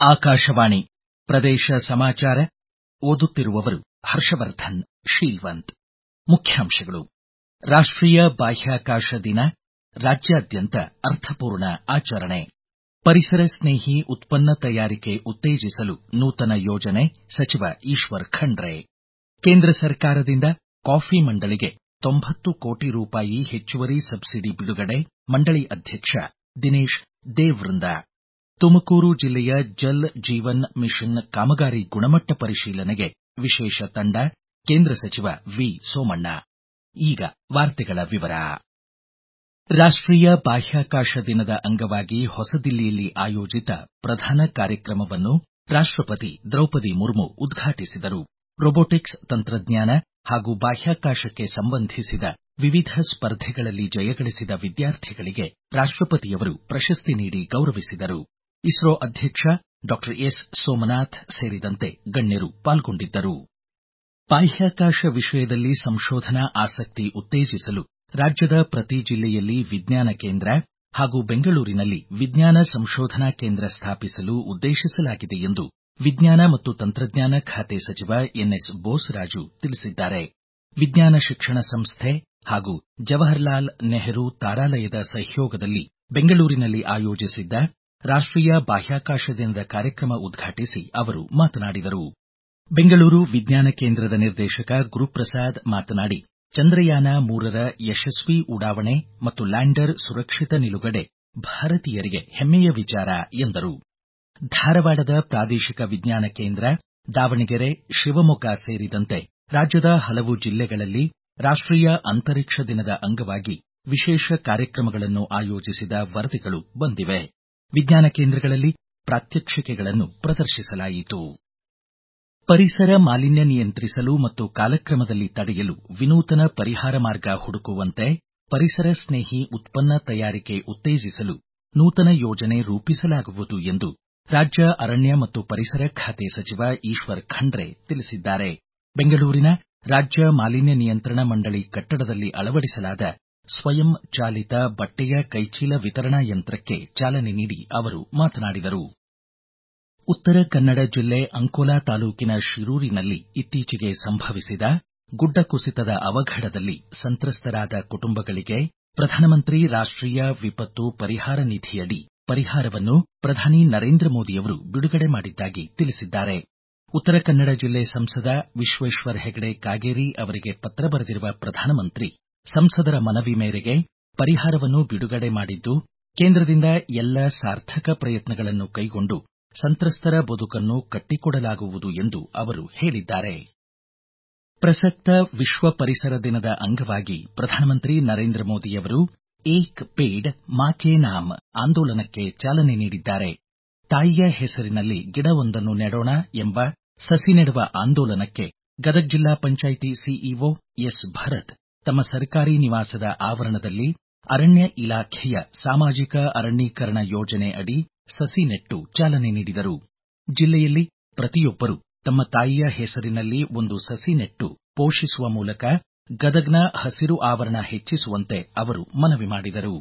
ಆಕಾಶವಾಣಿ ಪ್ರದೇಶ ಸಮಾಚಾರ ಓದುತ್ತಿರುವವರು ಹರ್ಷವರ್ಧನ್ ಶೀಲ್ವಂತ್ ಮುಖ್ಯಾಂಶಗಳು ರಾಷ್ಟೀಯ ಬಾಹ್ಯಾಕಾಶ ದಿನ ರಾಜ್ಯಾದ್ಯಂತ ಅರ್ಥಪೂರ್ಣ ಆಚರಣೆ ಪರಿಸರ ಸ್ನೇಹಿ ಉತ್ಪನ್ನ ತಯಾರಿಕೆ ಉತ್ತೇಜಿಸಲು ನೂತನ ಯೋಜನೆ ಸಚಿವ ಈಶ್ವರ್ ಖಂಡ್ರೆ ಕೇಂದ್ರ ಸರ್ಕಾರದಿಂದ ಕಾಫಿ ಮಂಡಳಿಗೆ ತೊಂಬತ್ತು ಕೋಟಿ ರೂಪಾಯಿ ಹೆಚ್ಚುವರಿ ಸಬ್ಸಿಡಿ ಬಿಡುಗಡೆ ಮಂಡಳಿ ಅಧ್ಯಕ್ಷ ದಿನೇಶ್ ದೇವ್ವೃಂದ ತುಮಕೂರು ಜಿಲ್ಲೆಯ ಜಲ್ ಜೀವನ್ ಮಿಷನ್ ಕಾಮಗಾರಿ ಗುಣಮಟ್ಟ ಪರಿಶೀಲನೆಗೆ ವಿಶೇಷ ತಂಡ ಕೇಂದ್ರ ಸಚಿವ ವಿ ಸೋಮಣ್ಣ ಈಗ ವಾರ್ತೆಗಳ ವಿವರ ರಾಷ್ಟೀಯ ಬಾಹ್ಯಾಕಾಶ ದಿನದ ಅಂಗವಾಗಿ ಹೊಸದಿಲ್ಲಿಯಲ್ಲಿ ಆಯೋಜಿತ ಪ್ರಧಾನ ಕಾರ್ಯಕ್ರಮವನ್ನು ರಾಷ್ಟಪತಿ ದ್ರೌಪದಿ ಮುರ್ಮು ಉದ್ಘಾಟಿಸಿದರು ರೊಬೊಟಿಕ್ಸ್ ತಂತ್ರಜ್ಞಾನ ಹಾಗೂ ಬಾಹ್ಯಾಕಾಶಕ್ಕೆ ಸಂಬಂಧಿಸಿದ ವಿವಿಧ ಸ್ಪರ್ಧೆಗಳಲ್ಲಿ ಜಯಗಳಿಸಿದ ವಿದ್ಯಾರ್ಥಿಗಳಿಗೆ ರಾಷ್ಟಪತಿಯವರು ಪ್ರಶಸ್ತಿ ನೀಡಿ ಗೌರವಿಸಿದರು ಇಸ್ರೋ ಅಧ್ಯಕ್ಷ ಡಾ ಎಸ್ ಸೋಮನಾಥ್ ಸೇರಿದಂತೆ ಗಣ್ಯರು ಪಾಲ್ಗೊಂಡಿದ್ದರು ಬಾಹ್ಯಾಕಾಶ ವಿಷಯದಲ್ಲಿ ಸಂಶೋಧನಾ ಆಸಕ್ತಿ ಉತ್ತೇಜಿಸಲು ರಾಜ್ಯದ ಪ್ರತಿ ಜಿಲ್ಲೆಯಲ್ಲಿ ವಿಜ್ಞಾನ ಕೇಂದ್ರ ಹಾಗೂ ಬೆಂಗಳೂರಿನಲ್ಲಿ ವಿಜ್ಞಾನ ಸಂಶೋಧನಾ ಕೇಂದ್ರ ಸ್ಥಾಪಿಸಲು ಉದ್ದೇಶಿಸಲಾಗಿದೆ ಎಂದು ವಿಜ್ಞಾನ ಮತ್ತು ತಂತ್ರಜ್ಞಾನ ಖಾತೆ ಸಚಿವ ಎನ್ಎಸ್ ಬೋಸರಾಜು ತಿಳಿಸಿದ್ದಾರೆ ವಿಜ್ಞಾನ ಶಿಕ್ಷಣ ಸಂಸ್ಥೆ ಹಾಗೂ ಜವಾಹರಲಾಲ್ ನೆಹರು ತಾರಾಲಯದ ಸಹಯೋಗದಲ್ಲಿ ಬೆಂಗಳೂರಿನಲ್ಲಿ ಆಯೋಜಿಸಿದ್ದ ರಾಷ್ಟೀಯ ಬಾಹ್ಯಾಕಾಶ ದಿನದ ಕಾರ್ಯಕ್ರಮ ಉದ್ಘಾಟಿಸಿ ಅವರು ಮಾತನಾಡಿದರು ಬೆಂಗಳೂರು ವಿಜ್ಞಾನ ಕೇಂದ್ರದ ನಿರ್ದೇಶಕ ಗುರುಪ್ರಸಾದ್ ಮಾತನಾಡಿ ಚಂದ್ರಯಾನ ಮೂರರ ಯಶಸ್ವಿ ಉಡಾವಣೆ ಮತ್ತು ಲ್ಯಾಂಡರ್ ಸುರಕ್ಷಿತ ನಿಲುಗಡೆ ಭಾರತೀಯರಿಗೆ ಹೆಮ್ಮೆಯ ವಿಚಾರ ಎಂದರು ಧಾರವಾಡದ ಪ್ರಾದೇಶಿಕ ವಿಜ್ಞಾನ ಕೇಂದ್ರ ದಾವಣಗೆರೆ ಶಿವಮೊಗ್ಗ ಸೇರಿದಂತೆ ರಾಜ್ಯದ ಹಲವು ಜಿಲ್ಲೆಗಳಲ್ಲಿ ರಾಷ್ಟೀಯ ಅಂತರಿಕ್ಷ ದಿನದ ಅಂಗವಾಗಿ ವಿಶೇಷ ಕಾರ್ಯಕ್ರಮಗಳನ್ನು ಆಯೋಜಿಸಿದ ವರದಿಗಳು ಬಂದಿವೆ ವಿಜ್ಞಾನ ಕೇಂದ್ರಗಳಲ್ಲಿ ಪ್ರಾತ್ಯಕ್ಷಿಕೆಗಳನ್ನು ಪ್ರದರ್ಶಿಸಲಾಯಿತು ಪರಿಸರ ಮಾಲಿನ್ಯ ನಿಯಂತ್ರಿಸಲು ಮತ್ತು ಕಾಲಕ್ರಮದಲ್ಲಿ ತಡೆಯಲು ವಿನೂತನ ಪರಿಹಾರ ಮಾರ್ಗ ಹುಡುಕುವಂತೆ ಪರಿಸರ ಸ್ನೇಹಿ ಉತ್ಪನ್ನ ತಯಾರಿಕೆ ಉತ್ತೇಜಿಸಲು ನೂತನ ಯೋಜನೆ ರೂಪಿಸಲಾಗುವುದು ಎಂದು ರಾಜ್ಯ ಅರಣ್ಯ ಮತ್ತು ಪರಿಸರ ಖಾತೆ ಸಚಿವ ಈಶ್ವರ್ ಖಂಡ್ರೆ ತಿಳಿಸಿದ್ದಾರೆ ಬೆಂಗಳೂರಿನ ರಾಜ್ಯ ಮಾಲಿನ್ಯ ನಿಯಂತ್ರಣ ಮಂಡಳಿ ಕಟ್ಟಡದಲ್ಲಿ ಅಳವಡಿಸಲಾದ ಸ್ವಯಂ ಚಾಲಿತ ಬಟ್ಟೆಯ ಕೈಚೀಲ ವಿತರಣಾ ಯಂತ್ರಕ್ಕೆ ಚಾಲನೆ ನೀಡಿ ಅವರು ಮಾತನಾಡಿದರು ಉತ್ತರ ಕನ್ನಡ ಜಿಲ್ಲೆ ಅಂಕೋಲಾ ತಾಲೂಕಿನ ಶಿರೂರಿನಲ್ಲಿ ಇತ್ತೀಚೆಗೆ ಸಂಭವಿಸಿದ ಗುಡ್ಡ ಕುಸಿತದ ಅವಘಡದಲ್ಲಿ ಸಂತ್ರಸ್ತರಾದ ಕುಟುಂಬಗಳಿಗೆ ಪ್ರಧಾನಮಂತ್ರಿ ರಾಷ್ಟೀಯ ವಿಪತ್ತು ಪರಿಹಾರ ನಿಧಿಯಡಿ ಪರಿಹಾರವನ್ನು ಪ್ರಧಾನಿ ನರೇಂದ್ರ ಮೋದಿಯವರು ಬಿಡುಗಡೆ ಮಾಡಿದ್ದಾಗಿ ತಿಳಿಸಿದ್ದಾರೆ ಉತ್ತರ ಕನ್ನಡ ಜಿಲ್ಲೆ ಸಂಸದ ವಿಶ್ವೇಶ್ವರ ಹೆಗಡೆ ಕಾಗೇರಿ ಅವರಿಗೆ ಪತ್ರ ಬರೆದಿರುವ ಪ್ರಧಾನಮಂತ್ರಿ ಸಂಸದರ ಮನವಿ ಮೇರೆಗೆ ಪರಿಹಾರವನ್ನು ಬಿಡುಗಡೆ ಮಾಡಿದ್ದು ಕೇಂದ್ರದಿಂದ ಎಲ್ಲ ಸಾರ್ಥಕ ಪ್ರಯತ್ನಗಳನ್ನು ಕೈಗೊಂಡು ಸಂತ್ರಸ್ತರ ಬದುಕನ್ನು ಕಟ್ಟಿಕೊಡಲಾಗುವುದು ಎಂದು ಅವರು ಹೇಳಿದ್ದಾರೆ ಪ್ರಸಕ್ತ ವಿಶ್ವ ಪರಿಸರ ದಿನದ ಅಂಗವಾಗಿ ಪ್ರಧಾನಮಂತ್ರಿ ನರೇಂದ್ರ ಮೋದಿಯವರು ಏಕ್ ಪೇಡ್ ಮಾ ಕೆ ನಾಮ್ ಆಂದೋಲನಕ್ಕೆ ಚಾಲನೆ ನೀಡಿದ್ದಾರೆ ತಾಯಿಯ ಹೆಸರಿನಲ್ಲಿ ಗಿಡವೊಂದನ್ನು ನೆಡೋಣ ಎಂಬ ಸಸಿ ನೆಡುವ ಆಂದೋಲನಕ್ಕೆ ಗದಗ ಜಿಲ್ಲಾ ಪಂಚಾಯಿತಿ ಸಿಇಒ ಎಸ್ ಭರತ್ ತಮ್ಮ ಸರ್ಕಾರಿ ನಿವಾಸದ ಆವರಣದಲ್ಲಿ ಅರಣ್ಯ ಇಲಾಖೆಯ ಸಾಮಾಜಿಕ ಅರಣ್ಯೀಕರಣ ಯೋಜನೆ ಅಡಿ ಸಸಿ ನೆಟ್ಟು ಚಾಲನೆ ನೀಡಿದರು ಜಿಲ್ಲೆಯಲ್ಲಿ ಪ್ರತಿಯೊಬ್ಬರು ತಮ್ಮ ತಾಯಿಯ ಹೆಸರಿನಲ್ಲಿ ಒಂದು ಸಸಿ ನೆಟ್ಟು ಪೋಷಿಸುವ ಮೂಲಕ ಗದಗ್ನ ಹಸಿರು ಆವರಣ ಹೆಚ್ಚಿಸುವಂತೆ ಅವರು ಮನವಿ ಮಾಡಿದರು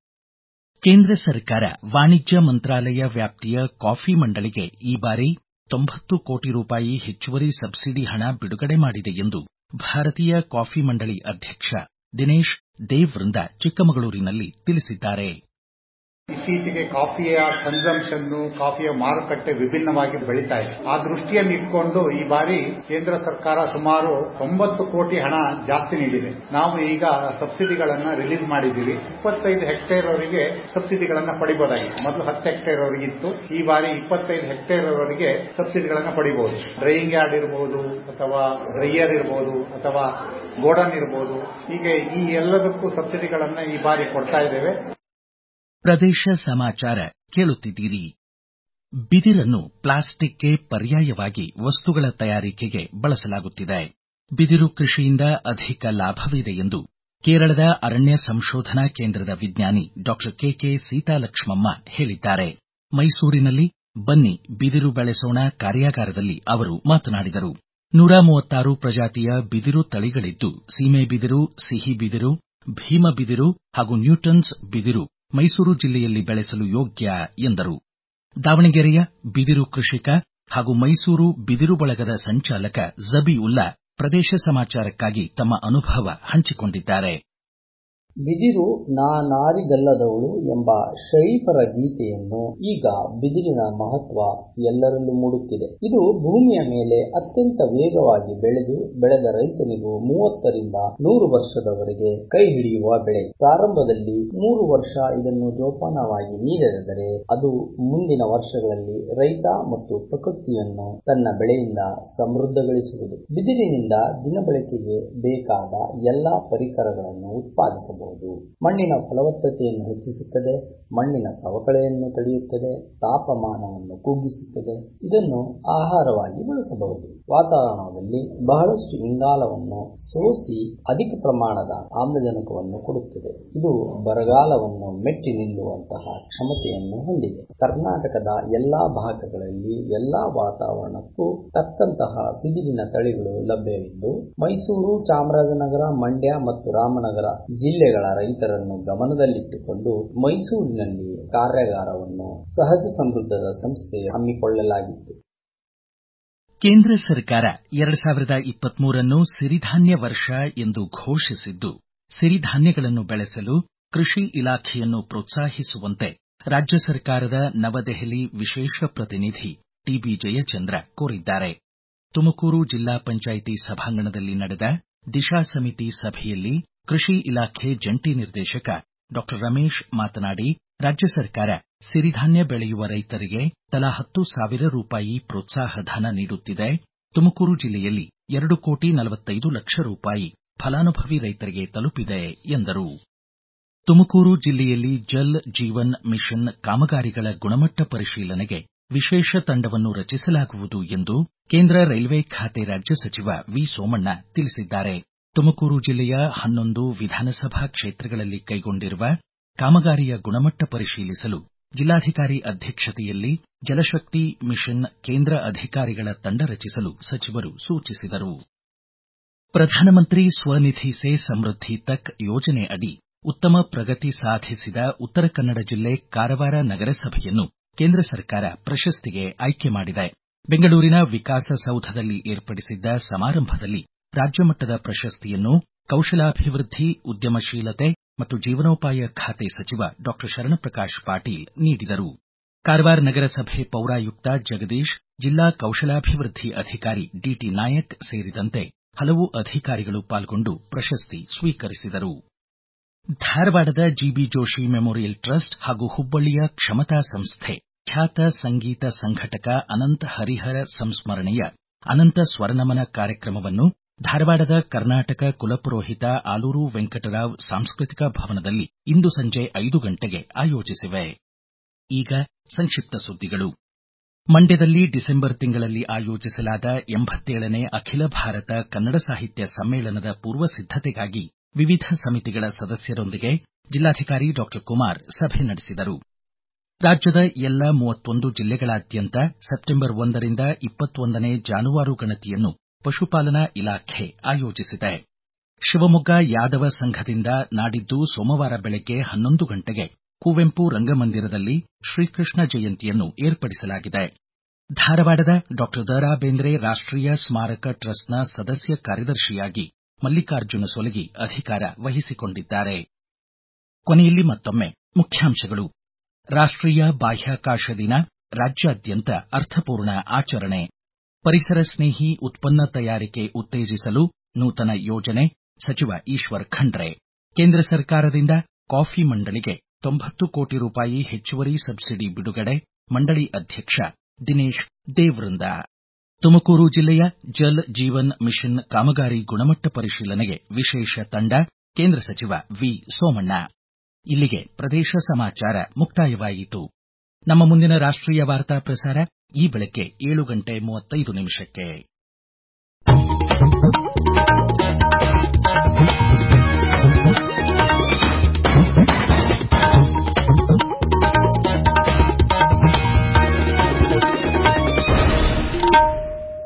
ಕೇಂದ್ರ ಸರ್ಕಾರ ವಾಣಿಜ್ಯ ಮಂತ್ರಾಲಯ ವ್ಯಾಪ್ತಿಯ ಕಾಫಿ ಮಂಡಳಿಗೆ ಈ ಬಾರಿ ತೊಂಬತ್ತು ಕೋಟಿ ರೂಪಾಯಿ ಹೆಚ್ಚುವರಿ ಸಬ್ಸಿಡಿ ಹಣ ಬಿಡುಗಡೆ ಮಾಡಿದೆ ಎಂದು ಭಾರತೀಯ ಕಾಫಿ ಮಂಡಳಿ ಅಧ್ಯಕ್ಷ ದಿನೇಶ್ ದೇವ್ವೃಂದ ಚಿಕ್ಕಮಗಳೂರಿನಲ್ಲಿ ತಿಳಿಸಿದ್ದಾರೆ ಇತ್ತೀಚೆಗೆ ಕಾಫಿಯ ಕನ್ಸಂಪ್ಷನ್ ಕಾಫಿಯ ಮಾರುಕಟ್ಟೆ ವಿಭಿನ್ನವಾಗಿ ಬೆಳೀತಾ ಇದೆ ಆ ದೃಷ್ಟಿಯನ್ನು ಇಟ್ಕೊಂಡು ಈ ಬಾರಿ ಕೇಂದ್ರ ಸರ್ಕಾರ ಸುಮಾರು ತೊಂಬತ್ತು ಕೋಟಿ ಹಣ ಜಾಸ್ತಿ ನೀಡಿದೆ ನಾವು ಈಗ ಸಬ್ಸಿಡಿಗಳನ್ನ ರಿಲೀಸ್ ಮಾಡಿದ್ದೀವಿ ಇಪ್ಪತ್ತೈದು ಹೆಕ್ಟೇರ್ ಅವರಿಗೆ ಸಬ್ಸಿಡಿಗಳನ್ನ ಪಡಿಬಹುದಾಗಿತ್ತು ಮೊದಲು ಹತ್ತು ಹೆಕ್ಟೇರ್ ಅವರಿಗಿತ್ತು ಈ ಬಾರಿ ಇಪ್ಪತ್ತೈದು ಹೆಕ್ಟೇರ್ ಅವರಿಗೆ ಸಬ್ಸಿಡಿಗಳನ್ನ ಪಡಿಬಹುದು ಡ್ರೈಯಿಂಗ್ ಯಾರ್ಡ್ ಇರಬಹುದು ಅಥವಾ ಡ್ರೈಯರ್ ಇರಬಹುದು ಅಥವಾ ಗೋಡನ್ ಇರಬಹುದು ಹೀಗೆ ಈ ಎಲ್ಲದಕ್ಕೂ ಸಬ್ಸಿಡಿಗಳನ್ನ ಈ ಬಾರಿ ಕೊಡ್ತಾ ಇದ್ದೇವೆ ಪ್ರದೇಶ ಸಮಾಚಾರ ಕೇಳುತ್ತಿದ್ದೀರಿ ಬಿದಿರನ್ನು ಪ್ಲಾಸ್ಟಿಕ್ಗೆ ಪರ್ಯಾಯವಾಗಿ ವಸ್ತುಗಳ ತಯಾರಿಕೆಗೆ ಬಳಸಲಾಗುತ್ತಿದೆ ಬಿದಿರು ಕೃಷಿಯಿಂದ ಅಧಿಕ ಲಾಭವಿದೆ ಎಂದು ಕೇರಳದ ಅರಣ್ಯ ಸಂಶೋಧನಾ ಕೇಂದ್ರದ ವಿಜ್ಞಾನಿ ಡಾಕ್ಟರ್ ಕೆಕೆ ಸೀತಾಲಕ್ಷ್ಮಮ್ಮ ಹೇಳಿದ್ದಾರೆ ಮೈಸೂರಿನಲ್ಲಿ ಬನ್ನಿ ಬಿದಿರು ಬೆಳೆಸೋಣ ಕಾರ್ಯಾಗಾರದಲ್ಲಿ ಅವರು ಮಾತನಾಡಿದರು ನೂರ ಮೂವತ್ತಾರು ಪ್ರಜಾತಿಯ ಬಿದಿರು ತಳಿಗಳಿದ್ದು ಸೀಮೆ ಬಿದಿರು ಸಿಹಿ ಬಿದಿರು ಭೀಮ ಬಿದಿರು ಹಾಗೂ ನ್ಯೂಟನ್ಸ್ ಬಿದಿರು ಮೈಸೂರು ಜಿಲ್ಲೆಯಲ್ಲಿ ಬೆಳೆಸಲು ಯೋಗ್ಯ ಎಂದರು ದಾವಣಗೆರೆಯ ಬಿದಿರು ಕೃಷಿಕ ಹಾಗೂ ಮೈಸೂರು ಬಿದಿರು ಬಳಗದ ಸಂಚಾಲಕ ಜಬೀಉಲ್ಲಾ ಪ್ರದೇಶ ಸಮಾಚಾರಕ್ಕಾಗಿ ತಮ್ಮ ಅನುಭವ ಹಂಚಿಕೊಂಡಿದ್ದಾರೆ ಬಿದಿರು ನಾನಾರಿಗಲ್ಲದವಳು ಎಂಬ ಶರೀಫರ ಗೀತೆಯನ್ನು ಈಗ ಬಿದಿರಿನ ಮಹತ್ವ ಎಲ್ಲರಲ್ಲೂ ಮೂಡುತ್ತಿದೆ ಇದು ಭೂಮಿಯ ಮೇಲೆ ಅತ್ಯಂತ ವೇಗವಾಗಿ ಬೆಳೆದು ಬೆಳೆದ ರೈತನಿಗೂ ಮೂವತ್ತರಿಂದ ನೂರು ವರ್ಷದವರೆಗೆ ಕೈ ಹಿಡಿಯುವ ಬೆಳೆ ಪ್ರಾರಂಭದಲ್ಲಿ ಮೂರು ವರ್ಷ ಇದನ್ನು ಜೋಪಾನವಾಗಿ ನೀರೆರೆದರೆ ಅದು ಮುಂದಿನ ವರ್ಷಗಳಲ್ಲಿ ರೈತ ಮತ್ತು ಪ್ರಕೃತಿಯನ್ನು ತನ್ನ ಬೆಳೆಯಿಂದ ಸಮೃದ್ಧಗೊಳಿಸುವುದು ಬಿದಿರಿನಿಂದ ದಿನಬಳಕೆಗೆ ಬೇಕಾದ ಎಲ್ಲಾ ಪರಿಕರಗಳನ್ನು ಉತ್ಪಾದಿಸಬಹುದು ಮಣ್ಣಿನ ಫಲವತ್ತತೆಯನ್ನು ಹೆಚ್ಚಿಸುತ್ತದೆ ಮಣ್ಣಿನ ಸವಕಳಿಯನ್ನು ತಡೆಯುತ್ತದೆ ತಾಪಮಾನವನ್ನು ಕುಗ್ಗಿಸುತ್ತದೆ ಇದನ್ನು ಆಹಾರವಾಗಿ ಬಳಸಬಹುದು ವಾತಾವರಣದಲ್ಲಿ ಬಹಳಷ್ಟು ಇಂಗಾಲವನ್ನು ಸೋಸಿ ಅಧಿಕ ಪ್ರಮಾಣದ ಆಮ್ಲಜನಕವನ್ನು ಕೊಡುತ್ತದೆ ಇದು ಬರಗಾಲವನ್ನು ಮೆಟ್ಟಿ ನಿಲ್ಲುವಂತಹ ಕ್ಷಮತೆಯನ್ನು ಹೊಂದಿದೆ ಕರ್ನಾಟಕದ ಎಲ್ಲಾ ಭಾಗಗಳಲ್ಲಿ ಎಲ್ಲಾ ವಾತಾವರಣಕ್ಕೂ ತಕ್ಕಂತಹ ಬಿದಿರಿನ ತಳಿಗಳು ಲಭ್ಯವಿದ್ದು ಮೈಸೂರು ಚಾಮರಾಜನಗರ ಮಂಡ್ಯ ಮತ್ತು ರಾಮನಗರ ಜಿಲ್ಲೆಗಳ ರೈತರನ್ನು ಗಮನದಲ್ಲಿಟ್ಟುಕೊಂಡು ಮೈಸೂರಿನಲ್ಲಿ ಕಾರ್ಯಾಗಾರವನ್ನು ಸಹಜ ಸಮೃದ್ಧದ ಸಂಸ್ಥೆ ಹಮ್ಮಿಕೊಳ್ಳಲಾಗಿತ್ತು ಕೇಂದ್ರ ಸರ್ಕಾರ ಎರಡು ಸಾವಿರದ ಇಪ್ಪತ್ಮೂರನ್ನು ಸಿರಿಧಾನ್ಯ ವರ್ಷ ಎಂದು ಘೋಷಿಸಿದ್ದು ಸಿರಿಧಾನ್ಯಗಳನ್ನು ಬೆಳೆಸಲು ಕೃಷಿ ಇಲಾಖೆಯನ್ನು ಪ್ರೋತ್ಸಾಹಿಸುವಂತೆ ರಾಜ್ಯ ಸರ್ಕಾರದ ನವದೆಹಲಿ ವಿಶೇಷ ಪ್ರತಿನಿಧಿ ಟಿಬಿ ಜಯಚಂದ್ರ ಕೋರಿದ್ದಾರೆ ತುಮಕೂರು ಜಿಲ್ಲಾ ಪಂಚಾಯಿತಿ ಸಭಾಂಗಣದಲ್ಲಿ ನಡೆದ ದಿಶಾ ಸಮಿತಿ ಸಭೆಯಲ್ಲಿ ಕೃಷಿ ಇಲಾಖೆ ಜಂಟಿ ನಿರ್ದೇಶಕ ಡಾ ರಮೇಶ್ ಮಾತನಾಡಿ ರಾಜ್ಯ ಸರ್ಕಾರ ಸಿರಿಧಾನ್ಯ ಬೆಳೆಯುವ ರೈತರಿಗೆ ತಲಾ ಹತ್ತು ಸಾವಿರ ರೂಪಾಯಿ ಪ್ರೋತ್ಸಾಹ ಧನ ನೀಡುತ್ತಿದೆ ತುಮಕೂರು ಜಿಲ್ಲೆಯಲ್ಲಿ ಎರಡು ಕೋಟಿ ನಲವತ್ತೈದು ಲಕ್ಷ ರೂಪಾಯಿ ಫಲಾನುಭವಿ ರೈತರಿಗೆ ತಲುಪಿದೆ ಎಂದರು ತುಮಕೂರು ಜಿಲ್ಲೆಯಲ್ಲಿ ಜಲ್ ಜೀವನ್ ಮಿಷನ್ ಕಾಮಗಾರಿಗಳ ಗುಣಮಟ್ಟ ಪರಿಶೀಲನೆಗೆ ವಿಶೇಷ ತಂಡವನ್ನು ರಚಿಸಲಾಗುವುದು ಎಂದು ಕೇಂದ್ರ ರೈಲ್ವೆ ಖಾತೆ ರಾಜ್ಯ ಸಚಿವ ವಿ ಸೋಮಣ್ಣ ತಿಳಿಸಿದ್ದಾರೆ ತುಮಕೂರು ಜಿಲ್ಲೆಯ ಹನ್ನೊಂದು ವಿಧಾನಸಭಾ ಕ್ಷೇತ್ರಗಳಲ್ಲಿ ಕೈಗೊಂಡಿರುವ ಕಾಮಗಾರಿಯ ಗುಣಮಟ್ಟ ಪರಿಶೀಲಿಸಲು ಜಿಲ್ಲಾಧಿಕಾರಿ ಅಧ್ಯಕ್ಷತೆಯಲ್ಲಿ ಜಲಶಕ್ತಿ ಮಿಷನ್ ಕೇಂದ್ರ ಅಧಿಕಾರಿಗಳ ತಂಡ ರಚಿಸಲು ಸಚಿವರು ಸೂಚಿಸಿದರು ಪ್ರಧಾನಮಂತ್ರಿ ಸ್ವನಿಧಿ ಸೇ ಸಮೃದ್ಧಿ ತಕ್ ಯೋಜನೆ ಅಡಿ ಉತ್ತಮ ಪ್ರಗತಿ ಸಾಧಿಸಿದ ಉತ್ತರ ಕನ್ನಡ ಜಿಲ್ಲೆ ಕಾರವಾರ ನಗರಸಭೆಯನ್ನು ಕೇಂದ್ರ ಸರ್ಕಾರ ಪ್ರಶಸ್ತಿಗೆ ಆಯ್ಕೆ ಮಾಡಿದೆ ಬೆಂಗಳೂರಿನ ವಿಕಾಸಸೌಧದಲ್ಲಿ ಏರ್ಪಡಿಸಿದ್ದ ಸಮಾರಂಭದಲ್ಲಿ ರಾಜ್ಯಮಟ್ಟದ ಪ್ರಶಸ್ತಿಯನ್ನು ಕೌಶಲಾಭಿವೃದ್ಧಿ ಉದ್ಯಮಶೀಲತೆ ಮತ್ತು ಜೀವನೋಪಾಯ ಖಾತೆ ಸಚಿವ ಡಾ ಶರಣಪ್ರಕಾಶ್ ಪಾಟೀಲ್ ನೀಡಿದರು ಕಾರವಾರ ನಗರಸಭೆ ಪೌರಾಯುಕ್ತ ಜಗದೀಶ್ ಜಿಲ್ಲಾ ಕೌಶಲಾಭಿವೃದ್ಧಿ ಅಧಿಕಾರಿ ಡಿಟಿ ನಾಯಕ್ ಸೇರಿದಂತೆ ಹಲವು ಅಧಿಕಾರಿಗಳು ಪಾಲ್ಗೊಂಡು ಪ್ರಶಸ್ತಿ ಸ್ವೀಕರಿಸಿದರು ಧಾರವಾಡದ ಜಿಬಿ ಜೋಶಿ ಮೆಮೋರಿಯಲ್ ಟ್ರಸ್ಟ್ ಹಾಗೂ ಹುಬ್ಬಳ್ಳಿಯ ಕ್ಷಮತಾ ಸಂಸ್ಥೆ ಖ್ಯಾತ ಸಂಗೀತ ಸಂಘಟಕ ಅನಂತ ಹರಿಹರ ಸಂಸ್ಮರಣೆಯ ಅನಂತ ಸ್ವರನಮನ ಕಾರ್ಯಕ್ರಮವನ್ನು ಧಾರವಾಡದ ಕರ್ನಾಟಕ ಕುಲಪುರೋಹಿತ ಆಲೂರು ವೆಂಕಟರಾವ್ ಸಾಂಸ್ಕೃತಿಕ ಭವನದಲ್ಲಿ ಇಂದು ಸಂಜೆ ಐದು ಗಂಟೆಗೆ ಆಯೋಜಿಸಿವೆ ಈಗ ಸಂಕ್ಷಿಪ್ತ ಸುದ್ದಿಗಳು ಮಂಡ್ಯದಲ್ಲಿ ಡಿಸೆಂಬರ್ ತಿಂಗಳಲ್ಲಿ ಆಯೋಜಿಸಲಾದ ಎಂಬತ್ತೇಳನೇ ಅಖಿಲ ಭಾರತ ಕನ್ನಡ ಸಾಹಿತ್ಯ ಸಮ್ಮೇಳನದ ಪೂರ್ವ ಸಿದ್ಧತೆಗಾಗಿ ವಿವಿಧ ಸಮಿತಿಗಳ ಸದಸ್ಯರೊಂದಿಗೆ ಜಿಲ್ಲಾಧಿಕಾರಿ ಡಾ ಕುಮಾರ್ ಸಭೆ ನಡೆಸಿದರು ರಾಜ್ಯದ ಎಲ್ಲ ಮೂವತ್ತೊಂದು ಜಿಲ್ಲೆಗಳಾದ್ಯಂತ ಸೆಪ್ಟೆಂಬರ್ ಒಂದರಿಂದ ಇಪ್ಪತ್ತೊಂದನೇ ಜಾನುವಾರು ಗಣತಿಯನ್ನು ಪಶುಪಾಲನಾ ಇಲಾಖೆ ಆಯೋಜಿಸಿದೆ ಶಿವಮೊಗ್ಗ ಯಾದವ ಸಂಘದಿಂದ ನಾಡಿದ್ದು ಸೋಮವಾರ ಬೆಳಗ್ಗೆ ಹನ್ನೊಂದು ಗಂಟೆಗೆ ಕುವೆಂಪು ರಂಗಮಂದಿರದಲ್ಲಿ ಶ್ರೀಕೃಷ್ಣ ಜಯಂತಿಯನ್ನು ಏರ್ಪಡಿಸಲಾಗಿದೆ ಧಾರವಾಡದ ಡಾ ದ ರಾ ಬೇಂದ್ರೆ ರಾಷ್ಟೀಯ ಸ್ಮಾರಕ ಟ್ರಸ್ಟ್ನ ಸದಸ್ಯ ಕಾರ್ಯದರ್ಶಿಯಾಗಿ ಮಲ್ಲಿಕಾರ್ಜುನ ಸೊಲಗಿ ಅಧಿಕಾರ ವಹಿಸಿಕೊಂಡಿದ್ದಾರೆ ಕೊನೆಯಲ್ಲಿ ಮತ್ತೊಮ್ಮೆ ಮುಖ್ಯಾಂಶಗಳು ರಾಷ್ಟೀಯ ಬಾಹ್ಯಾಕಾಶ ದಿನ ರಾಜ್ಯಾದ್ಯಂತ ಅರ್ಥಪೂರ್ಣ ಆಚರಣೆ ಪರಿಸರ ಸ್ನೇಹಿ ಉತ್ಪನ್ನ ತಯಾರಿಕೆ ಉತ್ತೇಜಿಸಲು ನೂತನ ಯೋಜನೆ ಸಚಿವ ಈಶ್ವರ್ ಖಂಡ್ರೆ ಕೇಂದ್ರ ಸರ್ಕಾರದಿಂದ ಕಾಫಿ ಮಂಡಳಿಗೆ ತೊಂಬತ್ತು ಕೋಟಿ ರೂಪಾಯಿ ಹೆಚ್ಚುವರಿ ಸಬ್ಸಿಡಿ ಬಿಡುಗಡೆ ಮಂಡಳಿ ಅಧ್ಯಕ್ಷ ದಿನೇಶ್ ದೇವ್ರಂದ ತುಮಕೂರು ಜಿಲ್ಲೆಯ ಜಲ್ ಜೀವನ್ ಮಿಷನ್ ಕಾಮಗಾರಿ ಗುಣಮಟ್ಟ ಪರಿಶೀಲನೆಗೆ ವಿಶೇಷ ತಂಡ ಕೇಂದ್ರ ಸಚಿವ ವಿ ಸೋಮಣ್ಣ ಇಲ್ಲಿಗೆ ಪ್ರದೇಶ ಸಮಾಚಾರ ಮುಕ್ತಾಯವಾಯಿತು ನಮ್ಮ ಮುಂದಿನ ರಾಷ್ಟ್ರೀಯ ವಾರ್ತಾ ಪ್ರಸಾರ ಈ ಬೆಳಗ್ಗೆ ಏಳು ಗಂಟೆ ಮೂವತ್ತೈದು ನಿಮಿಷಕ್ಕೆ